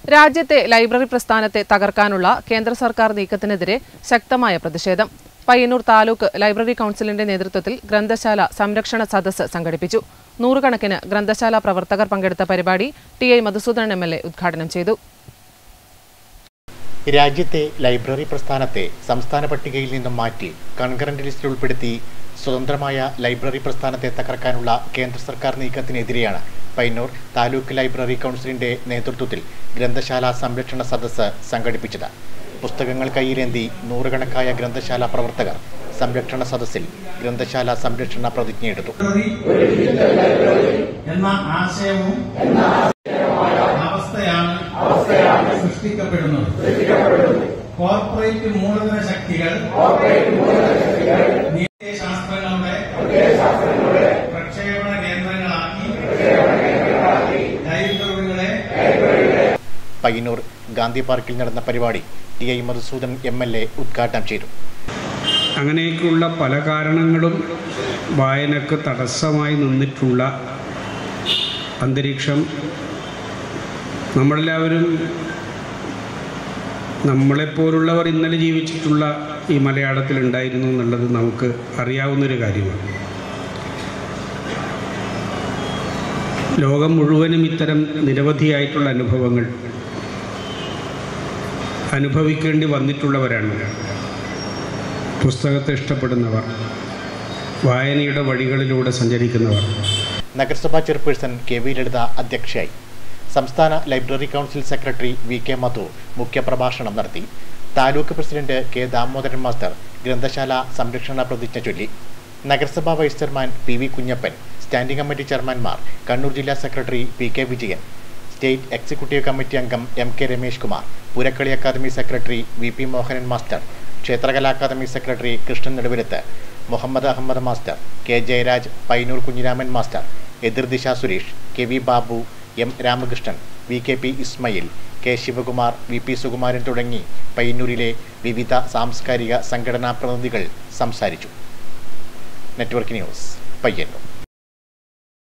രാജ്യത്തെ ലൈബ്രറി പ്രസ്ഥാനത്തെ തകർക്കാനുള്ള കേന്ദ്ര സർക്കാർ നീക്കത്തിനെതിരെ ശക്തമായ പ്രതിഷേധം പയ്യന്നൂർ താലൂക്ക് ലൈബ്രറി കൗൺസിലിന്റെ നേതൃത്വത്തിൽ ഗ്രന്ഥശാല സംരക്ഷണ സദസ്സ് സംഘടിപ്പിച്ചു നൂറുകണക്കിന് ഗ്രന്ഥശാല പ്രവർത്തകർ പങ്കെടുത്ത പരിപാടി T I Madhusoodanan M L A ഉദ്ഘാടനം ചെയ്തു രാജ്യത്തെ ലൈബ്രറി പ്രസ്ഥാനത്തെ സംസ്ഥാന പട്ടികയിൽ നിന്നും മാറ്റി കൺകറന്റ് ലിസ്റ്റിൽ ഉൾപ്പെടുത്തി സ്വതന്ത്രമായ ലൈബ്രറി പ്രസ്ഥാനത്തെ തകർക്കാനുള്ള കേന്ദ്ര സർക്കാർ നീക്കത്തിനെതിരെയാണ് പയ്യന്നൂർ താലൂക്ക് ലൈബ്രറി കൗൺസിലിന്റെ നേതൃത്വത്തിൽ ഗ്രന്ഥശാല സംരക്ഷണ സദസ്സ് സംഘടിപ്പിച്ചത് പുസ്തകങ്ങൾ കയ്യിലേന്തി നൂറുകണക്കായ ഗ്രന്ഥശാല പ്രവർത്തകർ സംരക്ഷണ സദസ്സിൽ ഗ്രന്ഥശാല സംരക്ഷണ പ്രതിജ്ഞയെടുത്തു എന്ന ആശയവും അവസ്ഥയാണ് സൃഷ്ടിക്കപ്പെടുന്നത് കോർപ്പറേറ്റ് മൂലധന ശക്തികൾ ശാസ്ത്രങ്ങളുടെ പ്രക്ഷേപണ കേന്ദ്രങ്ങളാക്കി ലൈബ്രറികളെ പയ്യന്നൂർ ഗാന്ധി പാർക്കിൽ നടന്ന പരിപാടി T I Madhusudan M L A ഉദ്ഘാടനം ചെയ്തു അങ്ങനെയൊക്കെയുള്ള പല കാരണങ്ങളും വായനക്ക് തടസ്സമായി നിന്നിട്ടുള്ള അന്തരീക്ഷം നമ്മളെല്ലാവരും നമ്മളെപ്പോലുള്ളവർ ഇന്നലെ ജീവിച്ചിട്ടുള്ള ഈ മലയാളത്തിൽ ഉണ്ടായിരുന്നു എന്നുള്ളത് നമുക്ക് അറിയാവുന്നൊരു കാര്യമാണ് ലോകം മുഴുവനും ഇത്തരം നിരവധിയായിട്ടുള്ള അനുഭവങ്ങൾ അനുഭവിക്കേണ്ടി വന്നിട്ടുള്ളവരാണ് പുസ്തകത്തെ ഇഷ്ടപ്പെടുന്നവർ വായനയുടെ വഴികളിലൂടെ സഞ്ചരിക്കുന്നവർ നഗരസഭാ ചെയർപേഴ്സൺ കെ വി ലളിത അധ്യക്ഷയായി സംസ്ഥാന library council secretary V K Madhu മുഖ്യപ്രഭാഷണം നടത്തി taluk president K Damodaran master ഗ്രന്ഥശാല സംരക്ഷണ പ്രതിജ്ഞ ചൊല്ലി നഗരസഭാ vice chairman P V Kunhappan standing committee ചെയർമാൻമാർ കണ്ണൂർ ജില്ലാ secretary P K Vijayan state executive committee അംഗം M K Ramesh Kumar Purakkali academy secretary V P Mohanan master Kshetrakala academy secretary Krishnan Neduvaruth Muhammad Ahmed master K Jayaraj Painur Kunhiraman master Ethirdisha Suresh K V Babu M Ramakrishnan V K P Ismail K Sivakumar V P Sukumaran തുടങ്ങി പയ്യന്നൂരിലെ വിവിധ സാംസ്കാരിക സംഘടനാ പ്രതിനിധികൾ സംസാരിച്ചു നെറ്റ്വർക്ക് ന്യൂസ് പയ്യന്നൂർ